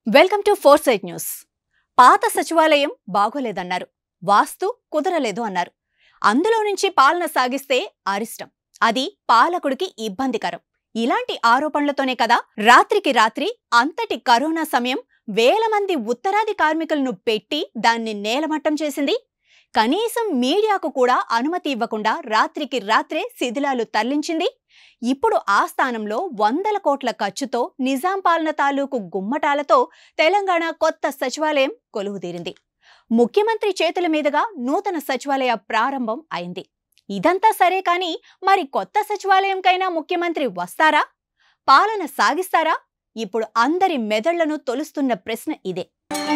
welcome to foresight news పాత సచివాలయం బాగోలేదన్నారు వాస్తు కుదరలేదు అన్నారు అందులో నుంచి పాలన సాగిస్తే అరిష్టం అది పాలకుడికి ఇబ్బందికరం ఇలాంటి ఆరోపణలతోనే కదా రాత్రికి రాత్రి అంతటి కరోనా సమయం వేల మంది ఉత్తరాది కార్మికులను పెట్టి దాన్ని నేలమట్టం చేసింది కనీసం మీడియాకు కూడా అనుమతి ఇవ్వకుండా రాత్రికి రాత్రే శిథిలాలు తరలించింది ఇప్పుడు ఆ స్థానంలో వందల కోట్ల ఖర్చుతో నిజాం పాలన తాలూకు గుమ్మటాలతో తెలంగాణ కొత్త సచివాలయం కొలువుదీరింది ముఖ్యమంత్రి చేతుల మీదుగా నూతన సచివాలయ ప్రారంభం అయింది ఇదంతా సరే కాని మరి కొత్త సచివాలయంకైనా ముఖ్యమంత్రి వస్తారా పాలన సాగిస్తారా ఇప్పుడు అందరి మెదళ్లను తొలుస్తున్న ప్రశ్న ఇదే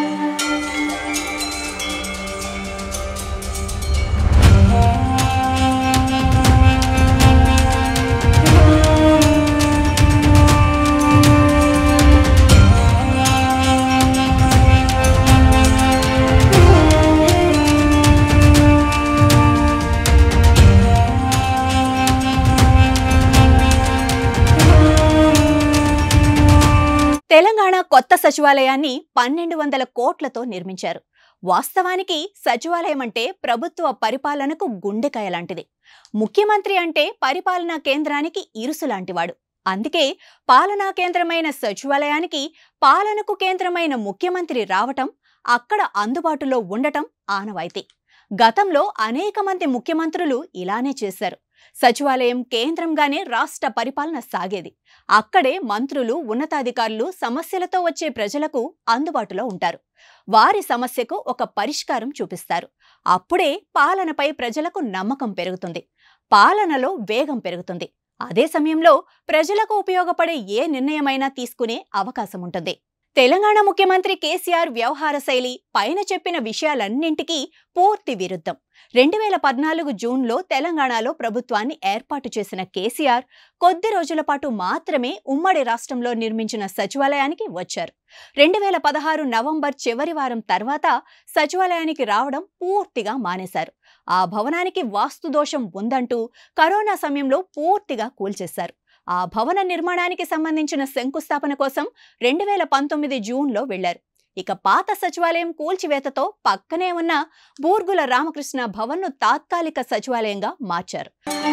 తెలంగాణ కొత్త సచివాలయాన్ని పన్నెండు వందల కోట్లతో నిర్మించారు వాస్తవానికి సచివాలయం అంటే ప్రభుత్వ పరిపాలనకు గుండెకాయ లాంటిది ముఖ్యమంత్రి అంటే పరిపాలనా కేంద్రానికి ఇరుసు లాంటివాడు అందుకే పాలనా కేంద్రమైన సచివాలయానికి పాలనకు కేంద్రమైన ముఖ్యమంత్రి రావటం అక్కడ అందుబాటులో ఉండటం ఆనవాయితీ గతంలో అనేక మంది ముఖ్యమంత్రులు ఇలానే చేశారు సచివాలయం కేంద్రంగానే రాష్ట్ర పరిపాలన సాగేది అక్కడే మంత్రులు ఉన్నతాధికారులు సమస్యలతో వచ్చే ప్రజలకు అందుబాటులో ఉంటారు వారి సమస్యకు ఒక పరిష్కారం చూపిస్తారు అప్పుడే పాలనపై ప్రజలకు నమ్మకం పెరుగుతుంది పాలనలో వేగం పెరుగుతుంది అదే సమయంలో ప్రజలకు ఉపయోగపడే ఏ నిర్ణయమైనా తీసుకునే అవకాశం ఉంటుంది తెలంగాణ ముఖ్యమంత్రి కేసీఆర్ వ్యవహార శైలి పైన చెప్పిన విషయాలన్నింటికీ పూర్తి విరుద్ధం రెండు వేల పద్నాలుగు జూన్లో తెలంగాణలో ప్రభుత్వాన్ని ఏర్పాటు చేసిన కేసీఆర్ కొద్ది రోజుల పాటు మాత్రమే ఉమ్మడి రాష్ట్రంలో నిర్మించిన సచివాలయానికి వచ్చారు రెండు వేల పదహారు నవంబర్ చివరి వారం తర్వాత సచివాలయానికి రావడం పూర్తిగా మానేశారు ఆ భవనానికి వాస్తు దోషం ఉందంటూ కరోనా సమయంలో పూర్తిగా కూల్చేశారు ఆ భవన నిర్మాణానికి సంబంధించిన శంకుస్థాపన కోసం రెండు వేల పంతొమ్మిది జూన్లో వెళ్లారు ఇక పాత సచివాలయం కూల్చివేతతో పక్కనే ఉన్న బూర్గుల రామకృష్ణ భవన్ను తాత్కాలిక సచివాలయంగా మార్చారు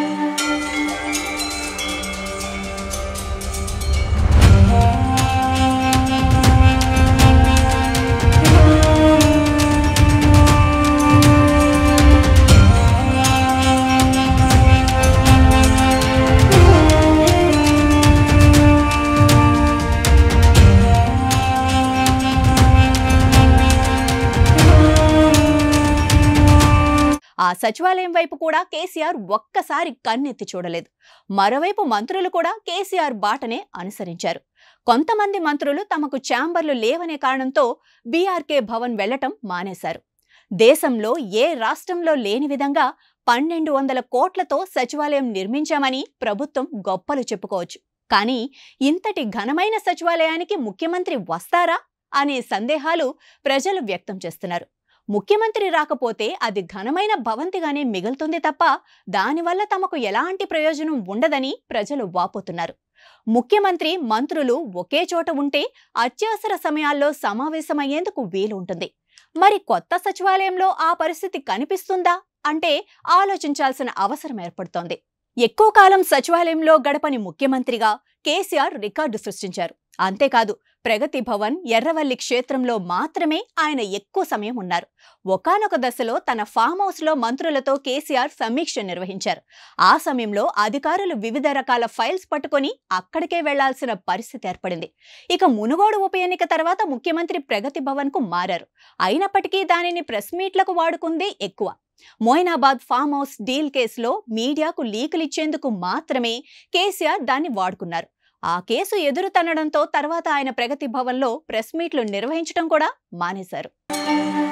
ఆ సచివాలయం వైపు కూడా కేసీఆర్ ఒక్కసారి కన్నెత్తి చూడలేదు మరోవైపు మంత్రులు కూడా కేసీఆర్ బాటనే అనుసరించారు కొంతమంది మంత్రులు తమకు ఛాంబర్లు లేవనే కారణంతో బీఆర్కే భవన్ వెళ్లటం మానేశారు దేశంలో ఏ రాష్ట్రంలో లేని విధంగా పన్నెండు వందల కోట్లతో సచివాలయం నిర్మించామని ప్రభుత్వం గొప్పలు చెప్పుకోవచ్చు కానీ ఇంతటి ఘనమైన సచివాలయానికి ముఖ్యమంత్రి వస్తారా అనే సందేహాలు ప్రజలు వ్యక్తం చేస్తున్నారు ముఖ్యమంత్రి రాకపోతే అది ఘనమైన భవంతిగానే మిగులుతుంది తప్ప దానివల్ల తమకు ఎలాంటి ప్రయోజనం ఉండదని ప్రజలు వాపోతున్నారు ముఖ్యమంత్రి మంత్రులు ఒకే చోట ఉంటే అత్యవసర సమయాల్లో సమావేశమయ్యేందుకు వీలు ఉంటుంది మరి కొత్త సచివాలయంలో ఆ పరిస్థితి కనిపిస్తుందా అంటే ఆలోచించాల్సిన అవసరం ఏర్పడుతోంది ఎక్కువ కాలం సచివాలయంలో గడపని ముఖ్యమంత్రిగా కేసీఆర్ రికార్డు సృష్టించారు అంతేకాదు ప్రగతి భవన్ ఎర్రవల్లి క్షేత్రంలో మాత్రమే ఆయన ఎక్కువ సమయం ఉన్నారు ఒకనొక దశలో తన ఫామ్ హౌస్లో మంత్రులతో కేసీఆర్ సమీక్ష నిర్వహించారు ఆ సమయంలో అధికారులు వివిధ రకాల ఫైల్స్ పట్టుకొని అక్కడికే వెళ్లాల్సిన పరిస్థితి ఏర్పడింది ఇక మునుగోడు ఉప ఎన్నిక తర్వాత ముఖ్యమంత్రి ప్రగతి భవన్కు మారారు అయినప్పటికీ దానిని ప్రెస్ మీట్లకు వాడుకుందే ఎక్కువ మోయినాబాద్ ఫామ్ హౌస్ డీల్ కేసులో మీడియాకు లీకులు ఇచ్చేందుకు మాత్రమే కేసీఆర్ దాన్ని వాడుకున్నారు ఆ కేసు ఎదురు తన్నడంతో తర్వాత ఆయన ప్రగతి భవన్లో ప్రెస్ మీట్లు నిర్వహించడం కూడా మానేశారు